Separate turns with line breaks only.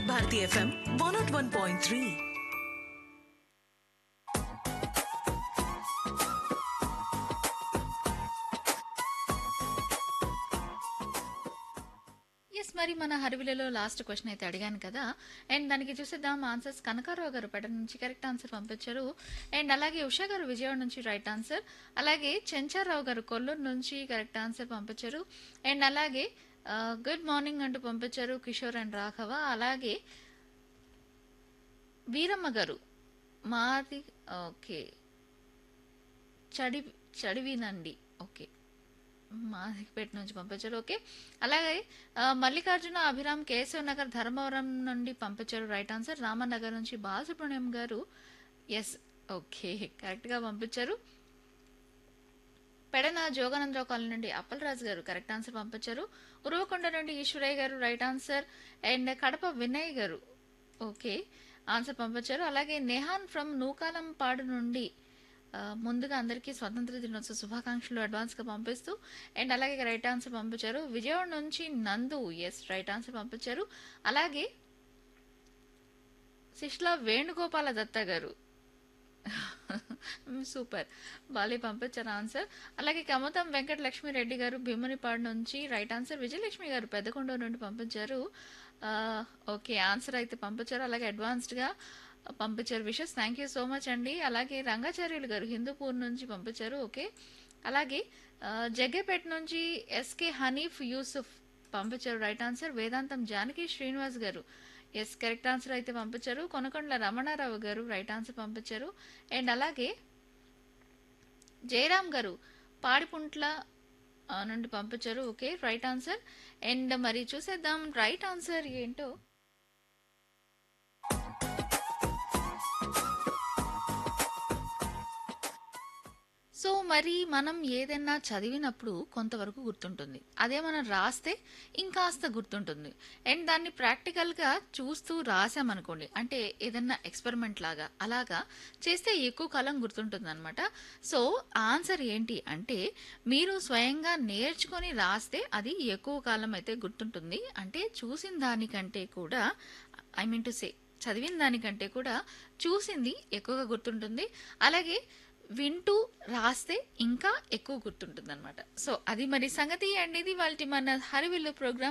Vividh Bharati FM one naught one point three
yes మరి మన హరివిలలో last question అయితే అడిగాను కదా అండ్ దానికి చూసేద్దాం ఆన్సర్స్ కనకారావు గారు పెడ నుంచి కరెక్ట్ ఆన్సర్ పంపించారు అండ్ అలాగే ఉషా గారు విజయవాడ నుంచి రైట్ ఆన్సర్ అలాగే చెంచారావు గారు కొల్లూరు నుంచి కరెక్ట్ ఆన్సర్ పంపించారు అండ్ అలాగే గుడ్ మార్నింగ్ అంటూ పంపించారు కిషోర్ అండ్ రాఘవ అలాగే వీరమ్మ గారు మాది ఓకే చడి చడివినండి ఓకే మాదిపేట నుంచి పంపించారు ఓకే అలాగే ఆ, మల్లికార్జున అభిరామ్ కేశవ్ నగర్ ధర్మవరం నుండి పంపించారు రైట్ ఆన్సర్ రామనగర్ నుంచి బాలసుబ్రహ్మణ్యం గారు ఎస్ ఓకే కరెక్ట్గా పంపించారు పెడన జోగానందరావు కాలనీ నుండి అప్పలరాజు గారు కరెక్ట్ ఆన్సర్ పంపించారు ఉరవకొండ నుండి ఈశ్వరయ్య గారు right answer and Kadapa Vinay గారు ఓకే ఆన్సర్ పంపించారు అలాగే నెహాన్ ఫ్రమ్ నూకాలం పాడు నుండి ఆ, ముందుగా అందరికీ స్వతంత్ర దినోత్సవ శుభాకాంక్షలు అడ్వాన్స్గా పంపిస్తూ అండ్ అలాగే రైట్ ఆన్సర్ పంపించారు విజయవాడ నుంచి నందు ఎస్ రైట్ ఆన్సర్ పంపించారు అలాగే శిష్ల వేణుగోపాల దత్త గారు సూపర్ బాలే పంపించారు ఆన్సర్ అలాగే కమతం వెంకట లక్ష్మి రెడ్డి గారు భీమునిపాడు నుంచి రైట్ ఆన్సర్ విజయలక్ష్మి గారు పెద్దకొండ నుండి పంపించారు ఆ, ఓకే ఆన్సర్ అయితే పంపించారు అలాగే అడ్వాన్స్డ్గా పంపించారు wishes thank you so much అండి అలాగే రంగాచార్యులు గారు హిందూపూర్ నుంచి పంపించారు ఓకే అలాగే ఆ, జగ్గేపేట నుంచి ఎస్కే హనీఫ్ యూసుఫ్ పంపించారు రైట్ ఆన్సర్ వేదాంతం జానకి శ్రీనివాస్ గారు ఎస్ కరెక్ట్ ఆన్సర్ అయితే పంపించారు కొనకొండల రమణారావు గారు రైట్ ఆన్సర్ పంపించారు అండ్ అలాగే జయరామ్ గారు పాడిపుంట్ల ఆ, నుండి పంపించారు ఓకే రైట్ ఆన్సర్ అండ్ మరి చూసేద్దాం రైట్ ఆన్సర్ ఏంటో సో మరి మనం ఏదైనా చదివినప్పుడు కొంతవరకు గుర్తుంటుంది అదే మనం రాస్తే ఇంకాస్త గుర్తుంటుంది అండ్ దాన్ని ప్రాక్టికల్గా చూస్తూ రాసామనుకోండి అంటే ఏదైనా ఎక్స్పెరిమెంట్ లాగా అలాగా చేస్తే ఎక్కువ కాలం గుర్తుంటుంది అనమాట సో ఆన్సర్ ఏంటి అంటే మీరు స్వయంగా నేర్చుకొని రాస్తే అది ఎక్కువ కాలం అయితే గుర్తుంటుంది అంటే చూసిన దానికంటే కూడా ఐ మీన్ టు సే చదివిన దానికంటే కూడా చూసింది ఎక్కువగా గుర్తుంటుంది అలాగే వింటూ రాస్తే ఇంకా ఎక్కువ గుర్తుంటుంది అనమాట సో అది మరి సంగతి అండి ఇది వాళ్ళ మన హరివిల్లు ప్రోగ్రామ్